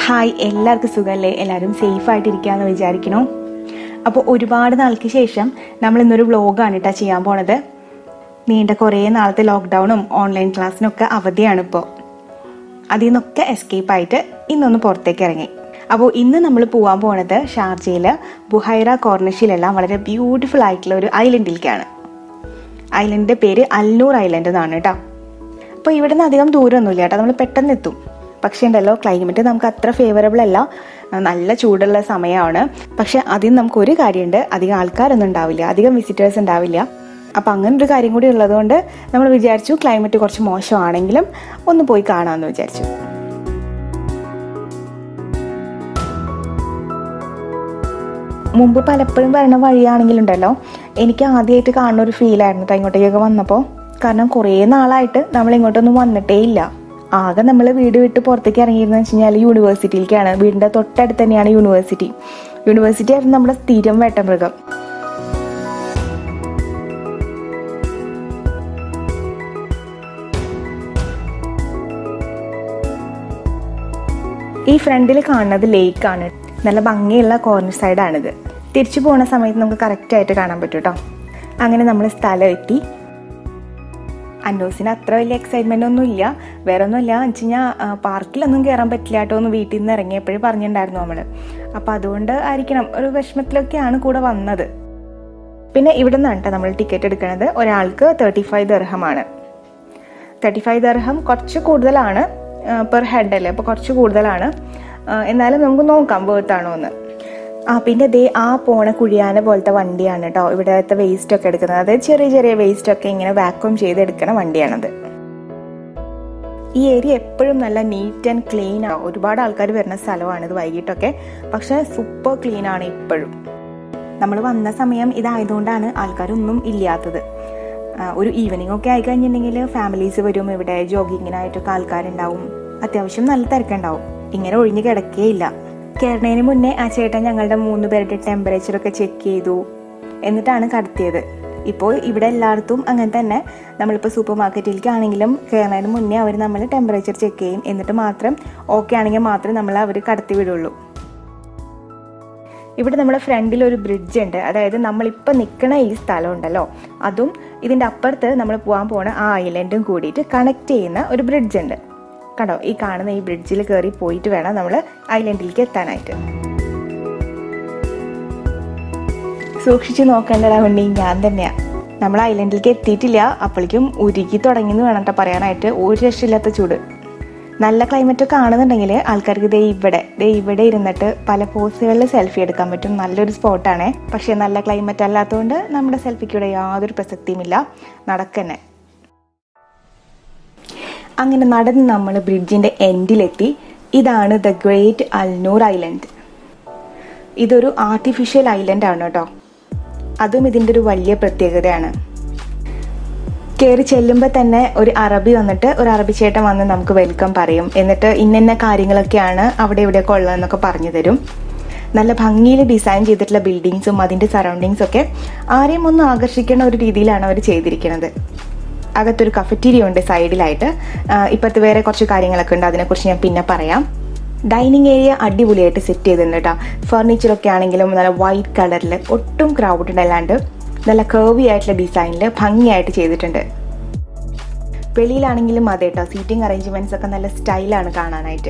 hi എല്ലാവർക്കും സുഖമല്ലേ എല്ലാവരും സേഫ് ആയിട്ടിരിക്കാന്ന് വിചാരിക്കണു അപ്പോൾ ഒരുപാട് നാൾക്ക് ശേഷം നമ്മൾ ഇന്നൊരു വ്ളോഗാണ് കേട്ടോ ചെയ്യാൻ പോണത് നീണ്ട കുറേ നാളത്തെ ലോക്ക്ഡൗണും ഓൺലൈൻ ക്ലാസ്സിനൊക്കെ അവധിയാണ് ഇപ്പോൾ അതിൽ നിന്നൊക്കെ എസ്കേപ്പ് ആയിട്ട് ഇന്നൊന്ന് പുറത്തേക്ക് ഇറങ്ങി അപ്പോൾ ഇന്ന് നമ്മൾ പോകാൻ പോണത് ഷാർജയിൽ ബുഹൈറ കോർണിഷിലുള്ള വളരെ ബ്യൂട്ടിഫുൾ ആയിട്ടുള്ള ഒരു ഐലൻഡിലേക്കാണ് ഐലൻഡിൻ്റെ പേര് അൽനൂർ ഐലൻഡ് എന്നാണ് കേട്ടോ അപ്പോൾ ഇവിടെ നിന്ന് അധികം ദൂരമൊന്നുമില്ല കേട്ടോ നമ്മൾ പെട്ടെന്ന് എത്തും പക്ഷേ ഉണ്ടല്ലോ ക്ലൈമറ്റ് നമുക്ക് അത്ര ഫേവറബിൾ അല്ല നല്ല ചൂടുള്ള സമയമാണ് പക്ഷെ അതിന് നമുക്ക് ഒരു കാര്യമുണ്ട് അധികം ആൾക്കാരൊന്നും ഉണ്ടാവില്ല അധികം വിസിറ്റേഴ്സ് ഉണ്ടാവില്ല അപ്പം അങ്ങനെ ഒരു കാര്യം കൂടി ഉള്ളതുകൊണ്ട് നമ്മൾ വിചാരിച്ചു ക്ലൈമറ്റ് കുറച്ച് മോശമാണെങ്കിലും ഒന്ന് പോയി കാണാമെന്ന് വിചാരിച്ചു മുമ്പ് പലപ്പോഴും വരണ വഴിയാണെങ്കിലുണ്ടല്ലോ എനിക്ക് ആദ്യമായിട്ട് കാണുന്ന ഒരു ഫീലായിരുന്നു കേട്ടോ ഇങ്ങോട്ടേക്കൊക്കെ വന്നപ്പോൾ കാരണം കുറേ നാളായിട്ട് നമ്മൾ ഇങ്ങോട്ടൊന്നും വന്നിട്ടേ ഇല്ല ആകെ നമ്മൾ വീട് വിട്ട് പുറത്തേക്ക് ഇറങ്ങിയിരുന്നെന്ന് വെച്ച് കഴിഞ്ഞാൽ യൂണിവേഴ്സിറ്റിയിലേക്കാണ് വീടിൻ്റെ തൊട്ടടുത്ത് തന്നെയാണ് യൂണിവേഴ്സിറ്റി യൂണിവേഴ്സിറ്റി ആയിരുന്നു നമ്മുടെ സ്ഥിരം വേട്ടമൃഗം ഈ ഫ്രണ്ടിൽ കാണുന്നത് ലേക്കാണ് നല്ല ഭംഗിയുള്ള കോർണർ സൈഡാണിത് തിരിച്ചു പോകുന്ന സമയത്ത് നമുക്ക് കറക്റ്റായിട്ട് കാണാൻ പറ്റും കേട്ടോ അങ്ങനെ നമ്മൾ സ്ഥലം എത്തി അന്നോസിന് അത്ര വലിയ എക്സൈറ്റ്മെന്റ് ഒന്നും ഇല്ല വേറെ ഒന്നുമില്ല എന്ന് വെച്ച് കഴിഞ്ഞാൽ പാർക്കിലൊന്നും കയറാൻ പറ്റില്ല കേട്ടോ എന്ന് വീട്ടിൽ നിന്ന് ഇറങ്ങിയപ്പോഴും പറഞ്ഞിട്ടുണ്ടായിരുന്നു നമ്മൾ അപ്പം അതുകൊണ്ട് ആയിരിക്കണം ഒരു വിഷമത്തിലൊക്കെയാണ് കൂടെ വന്നത് പിന്നെ ഇവിടെ നിന്നാണ് കേട്ടോ നമ്മൾ ടിക്കറ്റ് എടുക്കുന്നത് ഒരാൾക്ക് തേർട്ടി ഫൈവ് ദർഹമാണ് തേർട്ടി ഫൈവ് ദർഹം കുറച്ച് കൂടുതലാണ് പെർ ഹെഡ് അല്ലേ അപ്പോൾ കുറച്ച് കൂടുതലാണ് എന്നാലും നമുക്ക് നോക്കാം വേർത്താണോ എന്ന് ആ പിന്നെ ദേ ആ പോണ കുഴിയാന പോലത്തെ വണ്ടിയാണ് കേട്ടോ ഇവിടുത്തെ വേസ്റ്റ് ഒക്കെ എടുക്കുന്നത് അതായത് ചെറിയ ചെറിയ വേസ്റ്റ് ഒക്കെ ഇങ്ങനെ വാക്വം ചെയ്തെടുക്കണ വണ്ടിയാണത് ഈ ഏരിയ എപ്പോഴും നല്ല നീറ്റ് ആൻഡ് ക്ലീൻ ആണ് ഒരുപാട് ആൾക്കാർ വരുന്ന സ്ഥലമാണ് ഇത് വൈകിട്ടൊക്കെ പക്ഷെ സൂപ്പർ ക്ലീൻ ആണ് ഇപ്പോഴും നമ്മൾ വന്ന സമയം ഇതായതുകൊണ്ടാണ് ആൾക്കാരൊന്നും ഇല്ലാത്തത് ഒരു ഈവനിങ് ഒക്കെ ആയി കഴിഞ്ഞിട്ടുണ്ടെങ്കിൽ ഫാമിലീസ് വരും ഇവിടെ ജോഗിങ്ങിനായിട്ടൊക്കെ ആൾക്കാരുണ്ടാവും അത്യാവശ്യം നല്ല തിരക്കുണ്ടാവും ഇങ്ങനെ ഒഴിഞ്ഞു കിടക്കുകയില്ല കയറുന്നതിന് മുന്നേ ആ ചേട്ടൻ ഞങ്ങളുടെ മൂന്ന് പേരുടെ ടെമ്പറേച്ചർ ഒക്കെ ചെക്ക് ചെയ്തു എന്നിട്ടാണ് കടത്തിയത് ഇപ്പോൾ ഇവിടെ എല്ലായിടത്തും അങ്ങനെ തന്നെ നമ്മളിപ്പോൾ സൂപ്പർ മാർക്കറ്റിലേക്കാണെങ്കിലും കയറുന്നതിന് മുന്നേ അവർ നമ്മൾ ടെമ്പറേച്ചർ ചെക്ക് ചെയ്യും എന്നിട്ട് മാത്രം ഓക്കെ ആണെങ്കിൽ മാത്രമേ നമ്മൾ അവർ കടത്തി വിടുള്ളൂ ഇവിടെ നമ്മുടെ ഫ്രണ്ടിൽ ഒരു ബ്രിഡ്ജ് ഉണ്ട് അതായത് നമ്മളിപ്പോൾ നിൽക്കണ ഈ സ്ഥലം ഉണ്ടല്ലോ അതും ഇതിൻ്റെ അപ്പുറത്ത് നമ്മൾ പോകാൻ പോണ ആ ഐലൻഡും കൂടിയിട്ട് കണക്ട് ചെയ്യുന്ന ഒരു ബ്രിഡ്ജ് ഉണ്ട് കണ്ടോ ഈ കാണുന്ന ഈ ബ്രിഡ്ജിൽ കയറി പോയിട്ട് വേണം നമ്മൾ ഐലൻഡിലേക്ക് എത്താനായിട്ട് സൂക്ഷിച്ചു നോക്കേണ്ടടാ ഉണ്ണി ഞാൻ തന്നെയാ നമ്മൾ ഐലൻഡിലേക്ക് എത്തിയിട്ടില്ല അപ്പോഴേക്കും ഉരുകി തുടങ്ങിയെന്ന് വേണം കേട്ടോ പറയാനായിട്ട് ഒരു രക്ഷയില്ലാത്ത ചൂട് നല്ല ക്ലൈമറ്റ് ഒക്കെ ആണെന്നുണ്ടെങ്കിൽ ആൾക്കാർക്ക് ദേ ഇവിടെ ദേ ഇവിടെ ഇരുന്നിട്ട് പല പോസുകളിൽ സെൽഫി എടുക്കാൻ പറ്റും നല്ലൊരു സ്പോട്ടാണ് പക്ഷേ നല്ല ക്ലൈമറ്റ് അല്ലാത്തതുകൊണ്ട് നമ്മുടെ സെൽഫിക്കൂടെ യാതൊരു പ്രസക്തിയുമില്ല നടക്കന്നെ അങ്ങനെ നടന്ന് നമ്മൾ ബ്രിഡ്ജിന്റെ എൻഡിലെത്തി ഇതാണ് ദ ഗ്രേറ്റ് അൽനൂർ ഐലൻഡ് ഇതൊരു ആർട്ടിഫിഷ്യൽ ഐലൻഡ് ആണ് കേട്ടോ അതും ഇതിൻ്റെ ഒരു വലിയ പ്രത്യേകതയാണ് കയറി ചെല്ലുമ്പോൾ തന്നെ ഒരു അറബി വന്നിട്ട് ഒരു അറബി ചേട്ടൻ വന്ന് നമുക്ക് വെൽക്കം പറയും എന്നിട്ട് ഇന്ന കാര്യങ്ങളൊക്കെയാണ് അവിടെ ഇവിടെയൊക്കെ ഉള്ളതെന്നൊക്കെ പറഞ്ഞു തരും നല്ല ഭംഗിയിൽ ഡിസൈൻ ചെയ്തിട്ടുള്ള ബിൽഡിങ്സും അതിൻ്റെ സറൗണ്ടിങ്സും ഒക്കെ ആരെയും ഒന്ന് ആകർഷിക്കുന്ന ഒരു രീതിയിലാണ് അവർ ചെയ്തിരിക്കുന്നത് അകത്തൊരു കഫറ്റീരിയ ഉണ്ട് സൈഡിലായിട്ട് ഇപ്പോഴത്തെ വേറെ കുറച്ച് കാര്യങ്ങളൊക്കെ ഉണ്ട് അതിനെക്കുറിച്ച് ഞാൻ പിന്നെ പറയാം ഡൈനിങ് ഏരിയ അടിപൊളിയായിട്ട് സെറ്റ് ചെയ്തിട്ടുണ്ട് കേട്ടോ ഫർണിച്ചറൊക്കെ ആണെങ്കിലും നല്ല വൈറ്റ് കളറിൽ ഒട്ടും ക്രൗഡ് അല്ലാണ്ട് നല്ല കേർവി ആയിട്ടുള്ള ഡിസൈനിൽ ഭംഗിയായിട്ട് ചെയ്തിട്ടുണ്ട് വെളിയിലാണെങ്കിലും അതെ കേട്ടോ സീറ്റിംഗ് അറേഞ്ച്മെന്റ്സ് ഒക്കെ നല്ല സ്റ്റൈലാണ് കാണാനായിട്ട്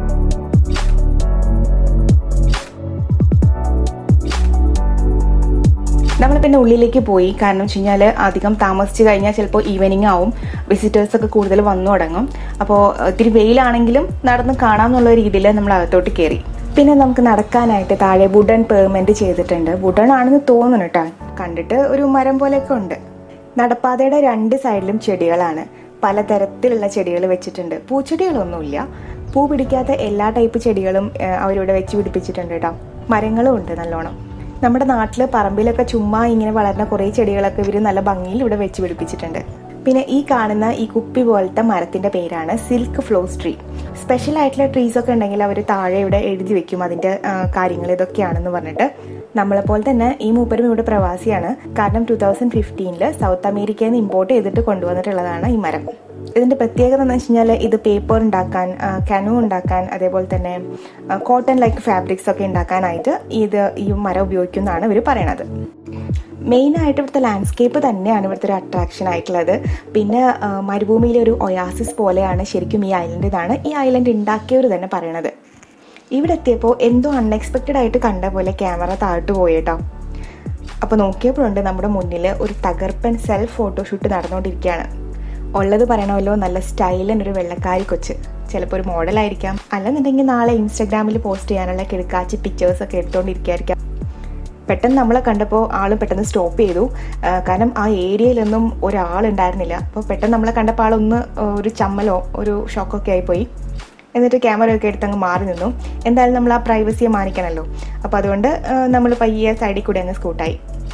നമ്മൾ പിന്നെ ഉള്ളിലേക്ക് പോയി കാരണം വെച്ച് കഴിഞ്ഞാൽ അധികം താമസിച്ച് കഴിഞ്ഞാൽ ചിലപ്പോൾ ഈവനിങ് ആവും വിസിറ്റേഴ്സ് ഒക്കെ കൂടുതൽ വന്നു തുടങ്ങും അപ്പോൾ ഇത്തിരി വെയിലാണെങ്കിലും നടന്ന് കാണാമെന്നുള്ള രീതിയിൽ നമ്മൾ അകത്തോട്ട് കയറി പിന്നെ നമുക്ക് നടക്കാനായിട്ട് താഴെ വുഡൻ പെർമെന്റ് ചെയ്തിട്ടുണ്ട് വുഡൺ ആണെന്ന് തോന്നുന്നു കേട്ടോ കണ്ടിട്ട് ഒരു മരം പോലെയൊക്കെ ഉണ്ട് നടപ്പാതയുടെ രണ്ട് സൈഡിലും ചെടികളാണ് പലതരത്തിലുള്ള ചെടികൾ വെച്ചിട്ടുണ്ട് പൂച്ചെടികളൊന്നുമില്ല പൂ പിടിക്കാത്ത എല്ലാ ടൈപ്പ് ചെടികളും അവരിവിടെ വെച്ച് പിടിപ്പിച്ചിട്ടുണ്ട് കേട്ടോ മരങ്ങളും ഉണ്ട് നല്ലോണം നമ്മുടെ നാട്ടിൽ പറമ്പിലൊക്കെ ചുമ്മാ ഇങ്ങനെ വളർന്ന കുറേ ചെടികളൊക്കെ ഇവർ നല്ല ഭംഗിയിൽ ഇവിടെ വെച്ച് പിടിപ്പിച്ചിട്ടുണ്ട് പിന്നെ ഈ കാണുന്ന ഈ കുപ്പി പോലത്തെ മരത്തിന്റെ പേരാണ് സിൽക്ക് ഫ്ലോസ് ട്രീ സ്പെഷ്യൽ ആയിട്ടുള്ള ട്രീസ് ഒക്കെ ഉണ്ടെങ്കിൽ അവർ താഴെ ഇവിടെ എഴുതി വെക്കും അതിന്റെ കാര്യങ്ങൾ ഇതൊക്കെയാണെന്ന് പറഞ്ഞിട്ട് നമ്മളെപ്പോലെ തന്നെ ഈ മൂപ്പരും ഇവിടെ പ്രവാസിയാണ് കാരണം ടൂ തൗസൻഡ് ഫിഫ്റ്റീനിൽ സൗത്ത് അമേരിക്കയിൽ നിന്ന് ഇമ്പോർട്ട് ചെയ്തിട്ട് കൊണ്ടുവന്നിട്ടുള്ളതാണ് ഈ മരം ഇതിൻ്റെ പ്രത്യേകത എന്ന് വെച്ച് കഴിഞ്ഞാൽ ഇത് പേപ്പർ ഉണ്ടാക്കാൻ കനു ഉണ്ടാക്കാൻ അതേപോലെ തന്നെ കോട്ടൺ ലൈക്ക് ഫാബ്രിക്സ് ഒക്കെ ഉണ്ടാക്കാനായിട്ട് ഇത് ഈ മരം ഉപയോഗിക്കുന്നതാണ് ഇവർ പറയണത് മെയിനായിട്ട് ഇവിടുത്തെ ലാൻഡ്സ്കേപ്പ് തന്നെയാണ് ഇവിടുത്തെ ഒരു അട്രാക്ഷൻ ആയിട്ടുള്ളത് പിന്നെ ആ, മരുഭൂമിയിലെ ഒരു ഒയാസിസ് പോലെയാണ് ശരിക്കും ഈ ഐലൻഡ് ഇതാണ് ഈ ഐലൻഡ് ഉണ്ടാക്കിയവർ തന്നെ പറയണത് ഇവിടെ എത്തിയപ്പോൾ എന്തോ അൺഎക്സ്പെക്റ്റഡ് ആയിട്ട് കണ്ട പോലെ ക്യാമറ താഴ്ത്തു പോയേട്ടോ അപ്പോൾ നോക്കിയപ്പോഴുണ്ട് നമ്മുടെ മുന്നിൽ ഒരു തകർപ്പൻ സെൽഫ് ഫോട്ടോഷൂട്ട് നടന്നുകൊണ്ടിരിക്കുകയാണ് ഉള്ളത് പറയണമല്ലോ നല്ല സ്റ്റൈലിന് ഒരു വെള്ളക്കാരി കൊച്ച് ചിലപ്പോൾ ഒരു മോഡലായിരിക്കാം അല്ലെന്നുണ്ടെങ്കിൽ നാളെ ഇൻസ്റ്റാഗ്രാമിൽ പോസ്റ്റ് ചെയ്യാനുള്ള കിടക്കാച്ചി പിക്ചേഴ്സ് ഒക്കെ എടുത്തുകൊണ്ടിരിക്കുകയായിരിക്കാം പെട്ടെന്ന് നമ്മളെ കണ്ടപ്പോൾ ആൾ പെട്ടെന്ന് സ്റ്റോപ്പ് ചെയ്തു ആ, കാരണം ആ ഏരിയയിലൊന്നും ഒരാളുണ്ടായിരുന്നില്ല അപ്പോൾ പെട്ടെന്ന് നമ്മളെ കണ്ടപ്പോൾ ആളൊന്ന് ആ, ഒരു ചമ്മലോ ഒരു ഷോക്കൊക്കെ ആയിപ്പോയി എന്നിട്ട് ക്യാമറ ഒക്കെ എടുത്ത് അങ്ങ് മാറി നിന്നു എന്തായാലും നമ്മൾ ആ പ്രൈവസിയെ മാനിക്കണമല്ലോ അപ്പോൾ അതുകൊണ്ട് നമ്മൾ പയ്യെ സൈഡിൽ കൂടെ അങ്ങ് സ്കൂട്ടായി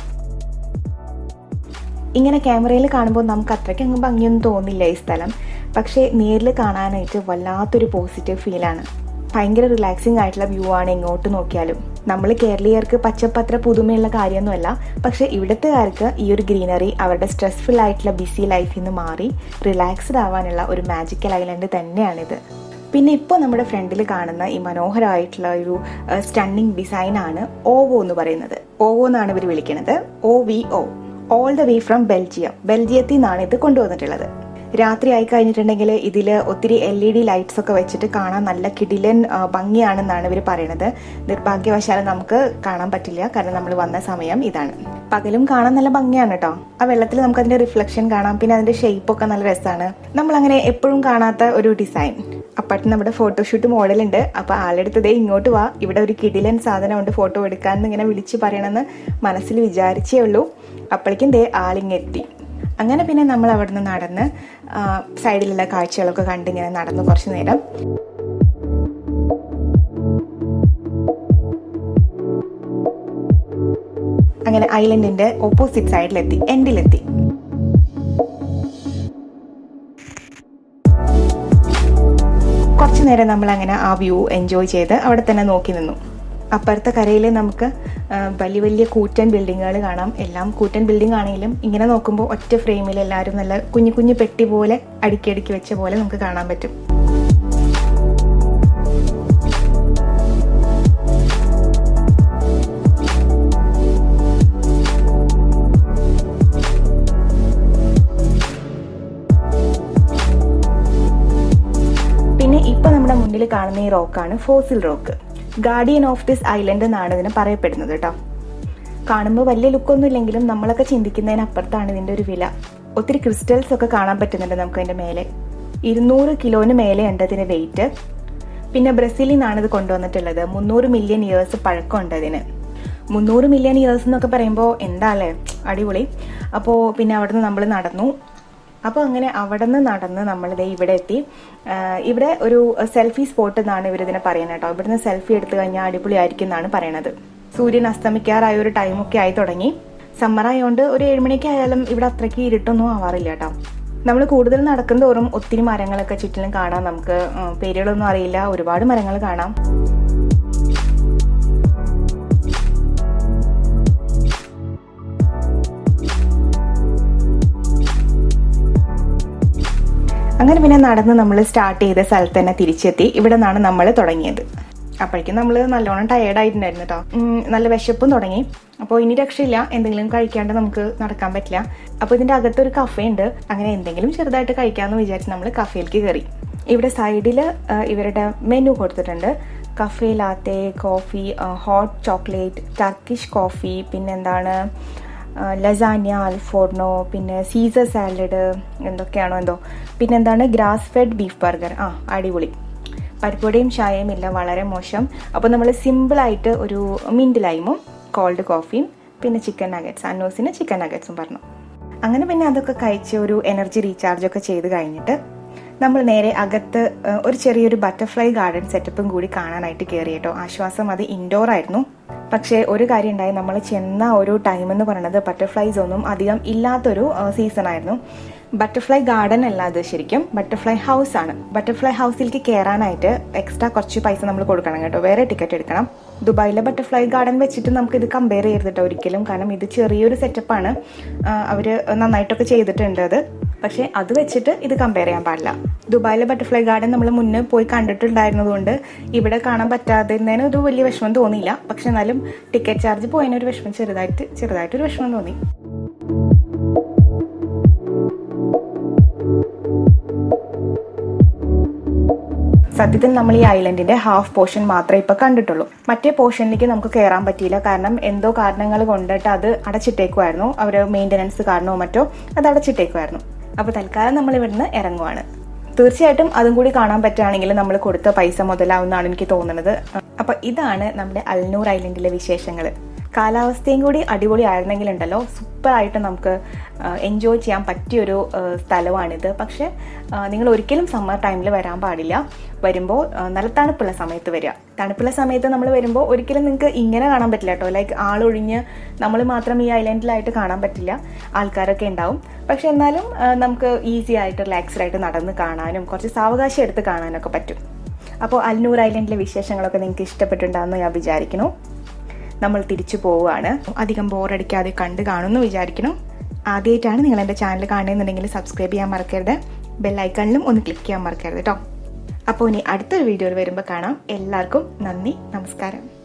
ഇങ്ങനെ ക്യാമറയിൽ കാണുമ്പോൾ നമുക്ക് അത്രയ്ക്ക് അങ്ങ് ഭംഗിയൊന്നും തോന്നില്ല ഈ സ്ഥലം പക്ഷേ നേരിൽ കാണാനായിട്ട് വല്ലാത്തൊരു പോസിറ്റീവ് ഫീലാണ് ഭയങ്കര റിലാക്സിങ് ആയിട്ടുള്ള വ്യൂ ആണ് എങ്ങോട്ട് നോക്കിയാലും നമ്മൾ കേരളീയർക്ക് പച്ചപ്പത്ര പുതുമയുള്ള കാര്യമൊന്നുമല്ല പക്ഷേ ഇവിടുത്തുകാർക്ക് ഈ ഒരു ഗ്രീനറി അവരുടെ സ്ട്രെസ്ഫുൾ ആയിട്ടുള്ള ബിസി ലൈഫിൽ നിന്ന് മാറി റിലാക്സ്ഡ് ആവാനുള്ള ഒരു മാജിക്കൽ ഐലൻഡ് തന്നെയാണിത് പിന്നെ ഇപ്പോൾ നമ്മുടെ ഫ്രണ്ടിൽ കാണുന്ന ഈ മനോഹരമായിട്ടുള്ള ഒരു സ്റ്റണ്ണിങ് ഡിസൈനാണ് ഓവോ എന്ന് പറയുന്നത് ഓവോ എന്നാണ് ഇവർ വിളിക്കുന്നത് O V O all the way from Belgium ബെൽജിയത്തിൽ നിന്നാണ് ഇത് കൊണ്ടുവന്നിട്ടുള്ളത് രാത്രി ആയി കഴിഞ്ഞിട്ടുണ്ടെങ്കിൽ ഇതിൽ ഒത്തിരി എൽ ഇ ഡി ലൈറ്റ്സ് ഒക്കെ വെച്ചിട്ട് കാണാൻ നല്ല കിടിലൻ ആ, ഭംഗിയാണെന്നാണ് ഇവർ പറയുന്നത് നിർഭാഗ്യവശാൽ നമുക്ക് കാണാൻ പറ്റില്ല കാരണം നമ്മൾ വന്ന സമയം ഇതാണ് പകലും കാണാൻ നല്ല ഭംഗിയാണ് കേട്ടോ ആ വെള്ളത്തിൽ നമുക്ക് അതിന്റെ റിഫ്ലക്ഷൻ കാണാം പിന്നെ അതിന്റെ ഷേപ്പ് ഒക്കെ നല്ല രസമാണ് നമ്മൾ അങ്ങനെ എപ്പോഴും കാണാത്ത ഒരു ഡിസൈൻ അപ്പുറത്ത് നമ്മുടെ ഫോട്ടോഷൂട്ട് മോഡലുണ്ട് അപ്പൊ ആളെടുത്തതേ ഇങ്ങോട്ട് വാ ഇവിടെ ഒരു കിടിലൻ സാധനമുണ്ട് ഫോട്ടോ എടുക്കാൻ ഇങ്ങനെ വിളിച്ച് പറയണമെന്ന് മനസ്സിൽ വിചാരിച്ചേ ഉള്ളൂ അപ്പോഴേക്കും ദേ ആളിങ്ങെത്തി അങ്ങനെ പിന്നെ നമ്മൾ അവിടെ നിന്ന് നടന്ന് ആ, സൈഡിലുള്ള കാഴ്ചകളൊക്കെ കണ്ട് ഇങ്ങനെ നടന്നു കുറച്ച് നേരം അങ്ങനെ ഐലൻഡിന്റെ ഓപ്പോസിറ്റ് സൈഡിലെത്തി എൻഡിലെത്തി കുറച്ചു നേരം നമ്മൾ അങ്ങനെ ആ വ്യൂ എൻജോയ് ചെയ്ത് അവിടെ തന്നെ നോക്കി നിന്നു അപ്പുറത്തെ കരയിൽ നമുക്ക് ആ, വലിയ വലിയ കൂറ്റൻ ബിൽഡിങ്ങുകൾ കാണാം എല്ലാം കൂറ്റൻ ബിൽഡിംഗ് ആണെങ്കിലും ഇങ്ങനെ നോക്കുമ്പോൾ ഒറ്റ ഫ്രെയിമിൽ എല്ലാവരും നല്ല കുഞ്ഞു കുഞ്ഞു പെട്ടി പോലെ അടുക്കി അടുക്കി വെച്ച പോലെ നമുക്ക് കാണാൻ പറ്റും പിന്നെ ഇപ്പൊ നമ്മുടെ മുന്നിൽ കാണുന്ന ഈ റോക്കാണ് fossil rock guardian of this island എന്നാണ് ഇതിനെ പറയപ്പെടുന്നത് കേട്ടോ കാണുമ്പോൾ വലിയ ലുക്കൊന്നും ഇല്ലെങ്കിലും നമ്മളൊക്കെ ചിന്തിക്കുന്നതിനപ്പുറത്താണ് ഇതിന്റെ ഒരു വില ഒത്തിരി ക്രിസ്റ്റൽസ് ഒക്കെ കാണാൻ പറ്റുന്നുണ്ട് നമുക്ക് അതിന്റെ മേലെ ഇരുന്നൂറ് കിലോന് മേലെ ഉണ്ട് ഇതിന്റെ വെയിറ്റ് പിന്നെ ബ്രസീലിൽ നിന്നാണ് ഇത് കൊണ്ടുവന്നിട്ടുള്ളത് മുന്നൂറ് മില്യൺ ഇയേഴ്സ് പഴക്കമുണ്ട് ഇതിന് മുന്നൂറ് മില്യൺ ഇയേഴ്സ് എന്നൊക്കെ പറയുമ്പോൾ എന്താ അല്ലേ അടിപൊളി അപ്പോൾ പിന്നെ അവിടുന്ന് നമ്മൾ നടന്നു അപ്പോൾ അങ്ങനെ അവിടെ നിന്ന് നടന്ന് നമ്മളിത് ഇവിടെ എത്തി ആഹ് ഇവിടെ ഒരു സെൽഫി സ്പോട്ട് എന്നാണ് ഇവർ ഇതിനെ പറയുന്നത് കേട്ടോ ഇവിടുന്ന് സെൽഫി എടുത്തു കഴിഞ്ഞാൽ അടിപൊളിയായിരിക്കും എന്നാണ് പറയണത് സൂര്യൻ അസ്തമിക്കാറായ ഒരു ടൈമൊക്കെ ആയി തുടങ്ങി സമ്മർ ആയതുകൊണ്ട് ഒരു ഏഴുമണിയൊക്കെ ആയാലും ഇവിടെ അത്രയ്ക്ക് ഇരുട്ടൊന്നും ആവാറില്ല കേട്ടോ നമ്മൾ കൂടുതൽ നടക്കും തോറും ഒത്തിരി മരങ്ങളൊക്കെ ചുറ്റിലും കാണാം നമുക്ക് ഉം, പേരുകളൊന്നും അറിയില്ല ഒരുപാട് മരങ്ങൾ കാണാം അങ്ങനെ പിന്നെ നടന്ന് നമ്മൾ സ്റ്റാർട്ട് ചെയ്ത സ്ഥലത്ത് തന്നെ തിരിച്ചെത്തി ഇവിടെ നിന്നാണ് നമ്മൾ തുടങ്ങിയത് അപ്പോഴേക്കും നമ്മൾ നല്ലോണം ടയേർഡ് ആയിട്ടുണ്ടായിരുന്നു കേട്ടോ ഉം, നല്ല വിശപ്പും തുടങ്ങി അപ്പോൾ ഇനി രക്ഷയില്ല എന്തെങ്കിലും കഴിക്കാണ്ട് നമുക്ക് നടക്കാൻ പറ്റില്ല അപ്പോൾ ഇതിൻ്റെ അകത്തൊരു കഫേ ഉണ്ട് അങ്ങനെ എന്തെങ്കിലും ചെറുതായിട്ട് കഴിക്കാമെന്ന് വിചാരിച്ച് നമ്മൾ കഫേയിലേക്ക് കയറി ഇവിടെ സൈഡിൽ ഇവരുടെ മെനു കൊടുത്തിട്ടുണ്ട് cafe latte coffee hot chocolate Turkish coffee പിന്നെന്താണ് ലസാന്യ അൽഫോർണോ പിന്നെ സീസർ സാലഡ് എന്തൊക്കെയാണോ എന്തോ പിന്നെന്താണ് ഗ്രാസ് ഫെഡ് ബീഫ് ബർഗർ ആ അടിപൊളി പരിപ്പൊടിയും ചായയും ഇല്ല വളരെ മോശം അപ്പോൾ നമ്മൾ സിമ്പിളായിട്ട് ഒരു മിൻറ്റ് ലൈമും കോൾഡ് കോഫിയും പിന്നെ ചിക്കൻ നഗറ്റ്സ് അന്നോസിന് ചിക്കൻ നഗറ്റ്സും പറഞ്ഞു അങ്ങനെ പിന്നെ അതൊക്കെ കഴിച്ച് ഒരു എനർജി റീചാർജ് ഒക്കെ ചെയ്ത് കഴിഞ്ഞിട്ട് നമ്മൾ നേരെ അകത്ത് ഏഹ്, ഒരു ചെറിയൊരു ബട്ടർഫ്ലൈ ഗാർഡൻ സെറ്റപ്പും കൂടി കാണാനായിട്ട് കയറി കേട്ടോ ആശ്വാസം അത് ഇൻഡോർ ആയിരുന്നു പക്ഷേ ഒരു കാര്യം ഉണ്ടായി നമ്മൾ ചെന്ന ഒരു ടൈം എന്ന് പറയുന്നത് ബട്ടർഫ്ലൈസ് ഒന്നും അധികം ഇല്ലാത്തൊരു സീസൺ ആയിരുന്നു ബട്ടർഫ്ലൈ ഗാർഡൻ അല്ല അത് ശരിക്കും ബട്ടർഫ്ലൈ ഹൗസ് ആണ് ബട്ടർഫ്ലൈ ഹൗസിലേക്ക് കയറാനായിട്ട് എക്സ്ട്രാ കുറച്ച് പൈസ നമ്മൾ കൊടുക്കണം കേട്ടോ വേറെ ടിക്കറ്റ് എടുക്കണം ദുബായിലെ ബട്ടർഫ്ലൈ ഗാർഡൻ വെച്ചിട്ട് നമുക്ക് ഇത് കമ്പയർ ചെയ്തിട്ടോ ഒരിക്കലും കാരണം ഇത് ചെറിയൊരു സെറ്റപ്പാണ് അവർ നന്നായിട്ടൊക്കെ ചെയ്തിട്ടുണ്ട് അത് പക്ഷേ അത് വെച്ചിട്ട് ഇത് കമ്പയർ ചെയ്യാൻ പാടില്ല ദുബായിലെ ബട്ടർഫ്ലൈ ഗാർഡൻ നമ്മൾ മുന്നേ പോയി കണ്ടിട്ടുണ്ടായിരുന്നതുകൊണ്ട് ഇവിടെ കാണാൻ പറ്റാതിരുന്നതിന് ഒരു വലിയ വിഷമം തോന്നിയില്ല പക്ഷെ എന്നാലും ടിക്കറ്റ് ചാർജ് പോയതിനൊരു വിഷമം ചെറുതായിട്ട് ചെറുതായിട്ടൊരു വിഷമം തോന്നി സത്യത്തിൽ നമ്മൾ ഈ ഐലൻഡിന്റെ ഹാഫ് പോർഷൻ മാത്രമേ ഇപ്പൊ കണ്ടിട്ടുള്ളൂ മറ്റേ പോർഷനിലേക്ക് നമുക്ക് കയറാൻ പറ്റിയില്ല കാരണം എന്തോ കാരണങ്ങൾ കൊണ്ടിട്ട് അത് അടച്ചിട്ടേക്കുമായിരുന്നു അവർ മെയിൻ്റനൻസ് കാരണമോ മറ്റോ അത് അടച്ചിട്ടേക്കുമായിരുന്നു അപ്പോൾ തൽക്കാലം നമ്മൾ ഇവിടുന്ന് ഇറങ്ങുവാണ് തീർച്ചയായിട്ടും അതും കൂടി കാണാൻ പറ്റുകയാണെങ്കിൽ നമ്മൾ കൊടുത്ത പൈസ മുതലാവുന്നതാണ് എനിക്ക് തോന്നുന്നത് അപ്പോൾ ഇതാണ് നമ്മുടെ അൽനൂർ ഐലൻഡിലെ വിശേഷങ്ങൾ കാലാവസ്ഥയും കൂടി അടിപൊളിയായിരുന്നെങ്കിലുണ്ടല്ലോ സൂപ്പറായിട്ട് നമുക്ക് എൻജോയ് ചെയ്യാൻ പറ്റിയൊരു സ്ഥലമാണിത് പക്ഷേ നിങ്ങൾ ഒരിക്കലും സമ്മർ ടൈമിൽ വരാൻ പാടില്ല വരുമ്പോൾ നല്ല തണുപ്പുള്ള സമയത്ത് വരിക തണുപ്പുള്ള സമയത്ത് നമ്മൾ വരുമ്പോൾ ഒരിക്കലും നിങ്ങൾക്ക് ഇങ്ങനെ കാണാൻ പറ്റില്ല കേട്ടോ ലൈക്ക് ആളൊഴിഞ്ഞ് നമ്മൾ മാത്രം ഈ ഐലൻഡിലായിട്ട് കാണാൻ പറ്റില്ല ആൾക്കാരൊക്കെ ഉണ്ടാവും പക്ഷെ എന്നാലും നമുക്ക് ഈസി ആയിട്ട് റിലാക്സ്ഡ് ആയിട്ട് നടന്ന് കാണാനും കുറച്ച് സാവകാശം എടുത്ത് കാണാനൊക്കെ പറ്റും അപ്പോൾ അൽനൂർ ഐലൻഡിലെ വിശേഷങ്ങളൊക്കെ നിങ്ങൾക്ക് ഇഷ്ടപ്പെട്ടിട്ടുണ്ടാകുമെന്ന് ഞാൻ വിചാരിക്കുന്നു നമ്മൾ തിരിച്ചു പോവുകയാണ് അധികം ബോറടിക്കാതെ കണ്ട് കാണുമെന്ന് വിചാരിക്കണം ആദ്യമായിട്ടാണ് നിങ്ങൾ എൻ്റെ ചാനൽ കാണുന്നുണ്ടെങ്കിൽ സബ്സ്ക്രൈബ് ചെയ്യാൻ മറക്കരുത് ബെല്ലൈക്കണിലും ഒന്ന് ക്ലിക്ക് ചെയ്യാൻ മറക്കരുത് കേട്ടോ അപ്പോൾ ഇനി അടുത്തൊരു വീഡിയോയിൽ വരുമ്പോൾ കാണാം എല്ലാവർക്കും നന്ദി നമസ്കാരം